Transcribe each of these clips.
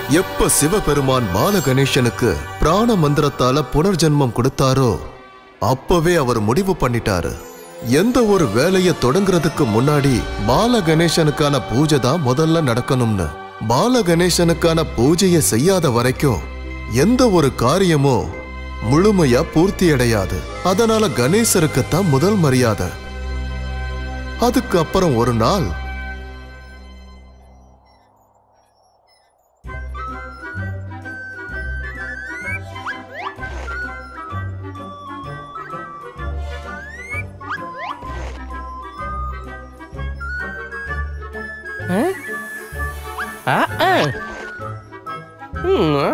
எப்ப சிவபெருமான் பால கணேசனுக்கு பிராண மந்திரத்தால புனர்ஜென்மம் கொடுத்தாரோ அப்பவே அவர் முடிவு பண்ணிட்டாரு எந்த ஒரு வேலையை தொடங்குறதுக்கு முன்னாடி பால கணேசனுக்கான பூஜை தான் முதல்ல நடக்கணும்னு பால கணேசனுக்கான பூஜையை செய்யாத வரைக்கும் எந்த ஒரு காரியமும் முழுமையா பூர்த்தி அடையாது அதனால கணேசருக்கு தான் முதல் மரியாதை அதுக்கு அப்புறம் ஒரு நாள் ஆ, ஆ. ம், ஆ.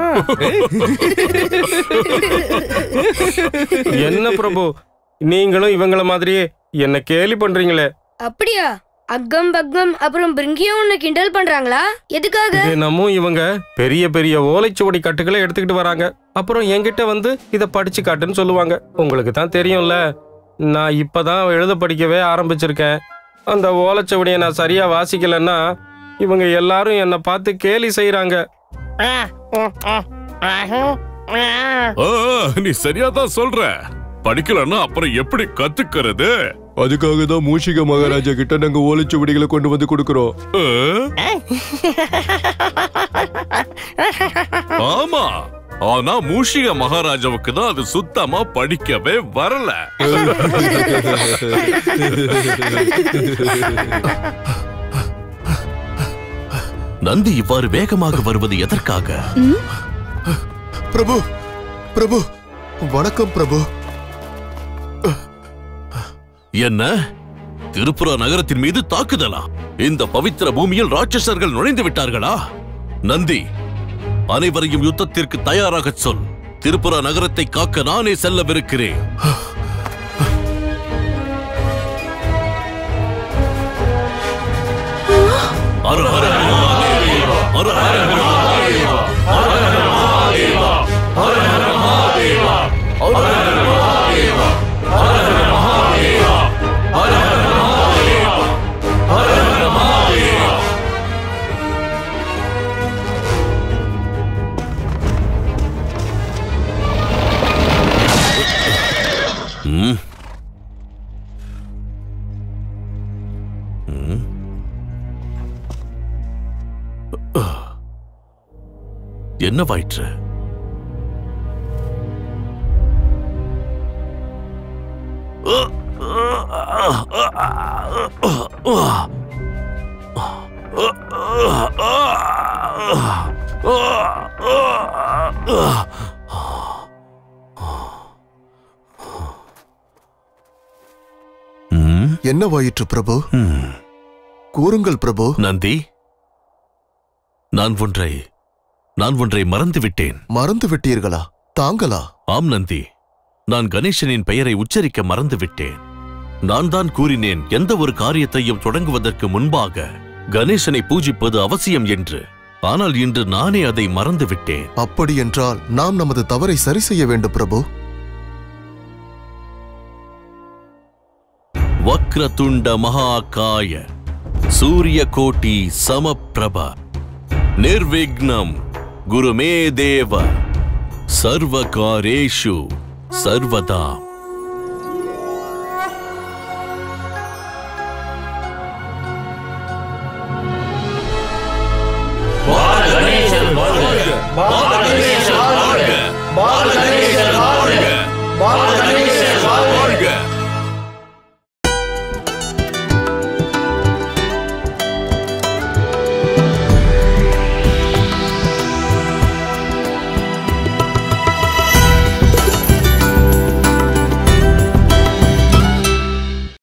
என்ன பிரபு நீங்களும் இவங்கள மாதிரியே என்ன கேலி பண்றீங்களே அப்படியா அக்கம் பக்கம் அப்புறம் பிரிங்கியும் உன்னை கிண்டல் பண்றாங்களா எதுக்காக தினமும் இவங்க பெரிய பெரிய ஓலைச்சுவடி கட்டுகளை எடுத்துக்கிட்டு வராங்க அப்புறம் என்கிட்ட வந்து இதை படிச்சு காட்டுன்னு சொல்லுவாங்க உங்களுக்கு தான் தெரியும்ல நான் இப்பதான் எழுத படிக்கவே ஆரம்பிச்சிருக்கேன் அந்த ஓலைச்சுவடியை நான் சரியா வாசிக்கலைன்னா இவங்க எல்லாரும் என்னை பார்த்து கேலி செய்றாங்க ஆ, நீ சரியா தான் சொல்ற படிக்கலன்னா அப்புறம் எப்படி கத்துக்கிறது அதுக்காக தான் மூஷிக மகாராஜா கிட்ட நாங்க ஓலைச்சுவடிகளை கொண்டு வந்து கொடுக்கறோம் ஆ? ஆமா ஆனா மூஷிக மகாராஜாவுக்கு தான் அது சுத்தமா படிக்கவே வரல நந்தி இவ்வாறு வேகமாக வருவது எதற்காக பிரபு பிரபு வணக்கம் பிரபு என்ன திருப்புரா நகரத்தின் மீது தாக்குதலா இந்த பவித்திர பூமியில் ராட்சசர்கள் நுழைந்து விட்டார்களா நந்தி அனைவரையும் யுத்தத்திற்கு தயாராகச் சொல் திருப்புரா நகரத்தை காக்க நானே செல்லவிருக்கிறேன் ஹர ஹர மகாதேவா, ஹர ஹர மகாதேவா, ஹர ஹர மகாதேவா, ஹர ஹர மகாதேவா, ஹர ஹர மகாதேவா, ஹர ஹர மகாதேவா, ஹர ஹர மகாதேவா, ஹர ஹர மகாதேவா. ம். ம். என்னவாயிற்று ம், என்னவாயிற்று பிரபு ம். கூறுங்கள் பிரபு நந்தி நான் ஒன்றை நான் ஒன்றை மறந்து விட்டேன் மறந்து விட்டீர்களா தாங்களா ஆம் நந்தி நான் கணேசனின் பெயரை உச்சரிக்க மறந்து விட்டேன் நான் தான் கூறினேன் எந்த ஒரு காரியத்தையும் தொடங்குவதற்கு முன்பாக கணேசனை பூஜிப்பது அவசியம் என்று ஆனால் இன்று நானே அதை மறந்து விட்டேன் அப்படி என்றால் நாம் நமது தவறை சரி செய்ய வேண்டும் பிரபு வக்ரதுண்ட மகாகாய சூரிய கோட்டி சமப்பிரப நிர்விக்னம் குருமே தேவ சர்வகாரேஷு சர்வதா பால கணேசன் வாழ்க பால கணேசன் வாழ்க பால கணேசன்